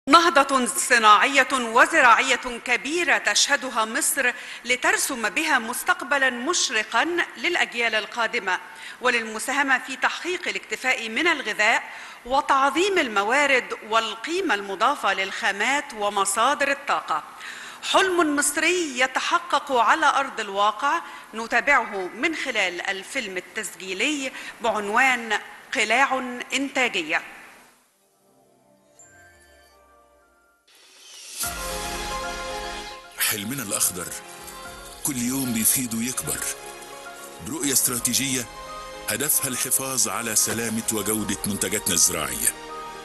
نهضة صناعية وزراعية كبيرة تشهدها مصر لترسم بها مستقبلا مشرقا للأجيال القادمة وللمساهمة في تحقيق الاكتفاء من الغذاء وتعظيم الموارد والقيمة المضافة للخامات ومصادر الطاقة حلم مصري يتحقق على أرض الواقع نتابعه من خلال الفيلم التسجيلي بعنوان قلاع إنتاجية حلمنا الأخضر كل يوم بيفيد ويكبر برؤية استراتيجية هدفها الحفاظ على سلامة وجودة منتجاتنا الزراعية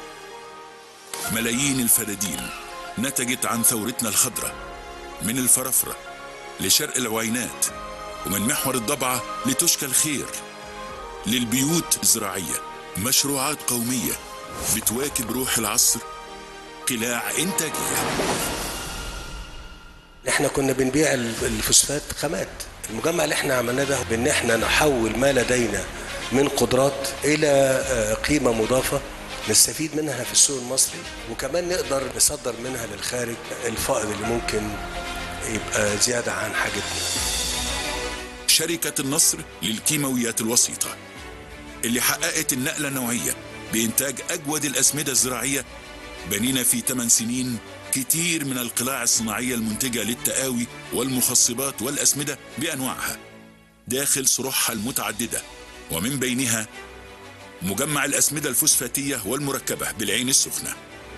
ملايين الفدادين نتجت عن ثورتنا الخضراء من الفرافرة لشرق العوينات ومن محور الضبعة لتشكى الخير للبيوت الزراعية مشروعات قومية بتواكب روح العصر قلاع إنتاجية احنا كنا بنبيع الفوسفات خامات المجمع اللي احنا عملناه ده بان احنا نحول ما لدينا من قدرات الى قيمه مضافه نستفيد منها في السوق المصري وكمان نقدر نصدر منها للخارج الفائض اللي ممكن يبقى زياده عن حاجتنا شركة النصر للكيماويات الوسيطة اللي حققت النقلة النوعية بإنتاج أجود الأسمدة الزراعية بنينا في 8 سنين كتير من القلاع الصناعية المنتجة للتقاوي والمخصبات والأسمدة بأنواعها داخل صروحها المتعددة ومن بينها مجمع الأسمدة الفوسفاتية والمركبة بالعين السخنة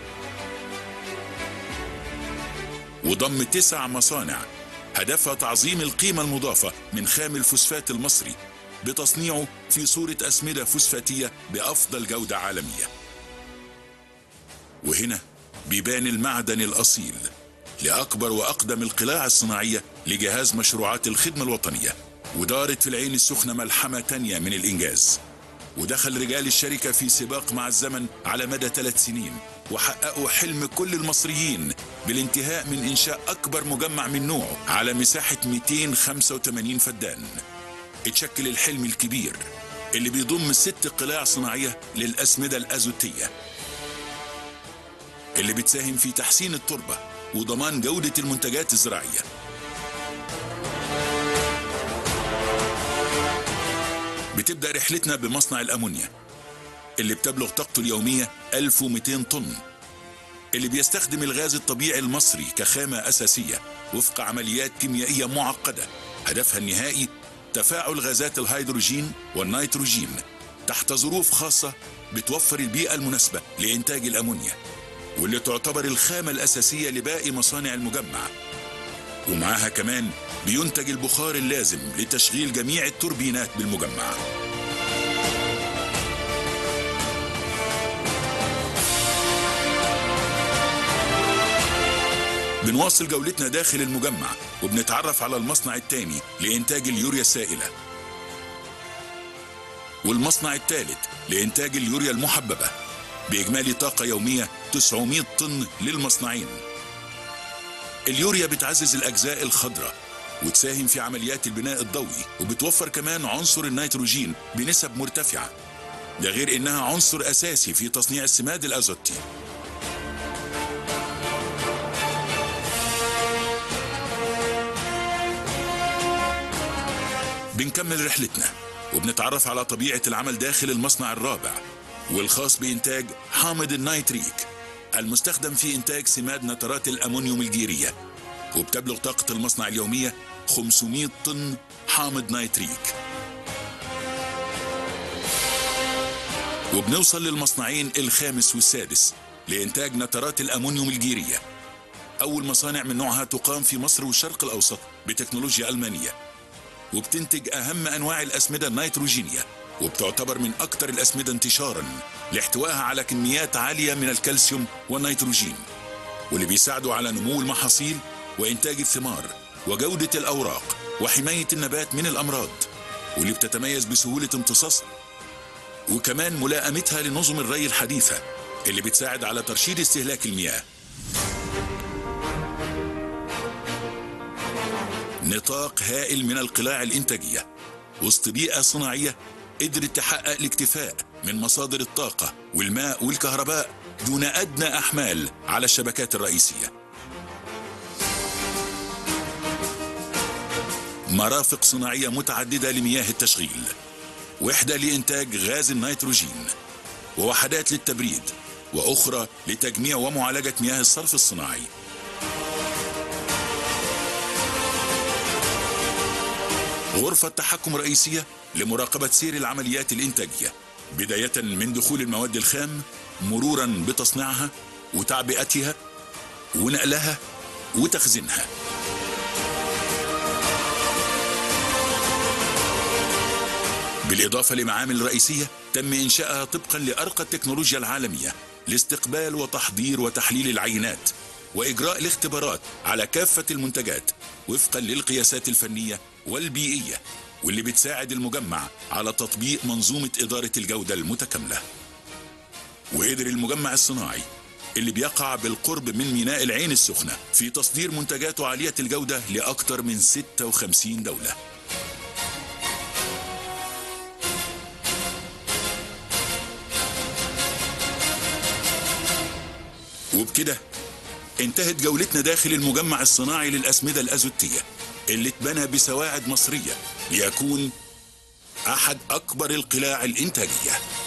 وضم تسع مصانع هدفها تعظيم القيمة المضافة من خام الفوسفات المصري بتصنيعه في صورة أسمدة فوسفاتية بأفضل جودة عالمية وهنا بيبان المعدن الأصيل لأكبر وأقدم القلاع الصناعية لجهاز مشروعات الخدمة الوطنية ودارت في العين السخنة ملحمة تانية من الإنجاز ودخل رجال الشركة في سباق مع الزمن على مدى ثلاث سنين وحققوا حلم كل المصريين بالانتهاء من إنشاء أكبر مجمع من نوعه على مساحة 285 فدان اتشكل الحلم الكبير اللي بيضم ست قلاع صناعية للأسمدة الأزوتية اللي بتساهم في تحسين التربة وضمان جودة المنتجات الزراعية بتبدأ رحلتنا بمصنع الأمونيا اللي بتبلغ طاقته اليومية 1200 طن اللي بيستخدم الغاز الطبيعي المصري كخامة أساسية وفق عمليات كيميائية معقدة هدفها النهائي تفاعل غازات الهيدروجين والنيتروجين تحت ظروف خاصة بتوفر البيئة المناسبة لإنتاج الأمونيا واللي تعتبر الخامة الأساسية لباقي مصانع المجمع ومعاها كمان بينتج البخار اللازم لتشغيل جميع التوربينات بالمجمع بنواصل جولتنا داخل المجمع وبنتعرف على المصنع الثاني لإنتاج اليوريا السائلة والمصنع الثالث لإنتاج اليوريا المحببة بإجمالي طاقة يومية 900 طن للمصنعين اليوريا بتعزز الأجزاء الخضراء وتساهم في عمليات البناء الضوئي وبتوفر كمان عنصر النيتروجين بنسب مرتفعة ده غير إنها عنصر أساسي في تصنيع السماد الأزوتي بنكمل رحلتنا وبنتعرف على طبيعة العمل داخل المصنع الرابع والخاص بإنتاج حامض النيتريك المستخدم في إنتاج سماد نترات الأمونيوم الجيرية وبتبلغ طاقة المصنع اليومية 500 طن حامض نيتريك وبنوصل للمصنعين الخامس والسادس لإنتاج نترات الأمونيوم الجيرية أول مصانع من نوعها تقام في مصر والشرق الأوسط بتكنولوجيا ألمانية وبتنتج أهم أنواع الأسمدة النيتروجينية وبتعتبر من أكثر الأسمدة انتشارا لاحتوائها على كميات عالية من الكالسيوم والنيتروجين واللي بيساعدوا على نمو المحاصيل وإنتاج الثمار وجودة الأوراق وحماية النبات من الأمراض واللي بتتميز بسهولة امتصاصها وكمان ملائمتها لنظم الري الحديثة اللي بتساعد على ترشيد استهلاك المياه نطاق هائل من القلاع الإنتاجية وسط بيئة صناعية قدرت تحقق الاكتفاء من مصادر الطاقة والماء والكهرباء دون أدنى أحمال على الشبكات الرئيسية مرافق صناعية متعددة لمياه التشغيل وحدة لإنتاج غاز النيتروجين ووحدات للتبريد وأخرى لتجميع ومعالجة مياه الصرف الصناعي غرفة تحكم رئيسية لمراقبة سير العمليات الإنتاجية بداية من دخول المواد الخام مرورا بتصنيعها وتعبئتها ونقلها وتخزينها بالإضافة لمعامل رئيسية تم إنشائها طبقا لأرقى التكنولوجيا العالمية لاستقبال وتحضير وتحليل العينات وإجراء الاختبارات على كافة المنتجات وفقا للقياسات الفنية والبيئية واللي بتساعد المجمع على تطبيق منظومة إدارة الجودة المتكاملة وقدر المجمع الصناعي اللي بيقع بالقرب من ميناء العين السخنة في تصدير منتجاته عالية الجودة لأكثر من 56 دولة وبكده انتهت جولتنا داخل المجمع الصناعي للأسمدة الأزوتية اللي اتبنى بسواعد مصرية ليكون أحد أكبر القلاع الإنتاجية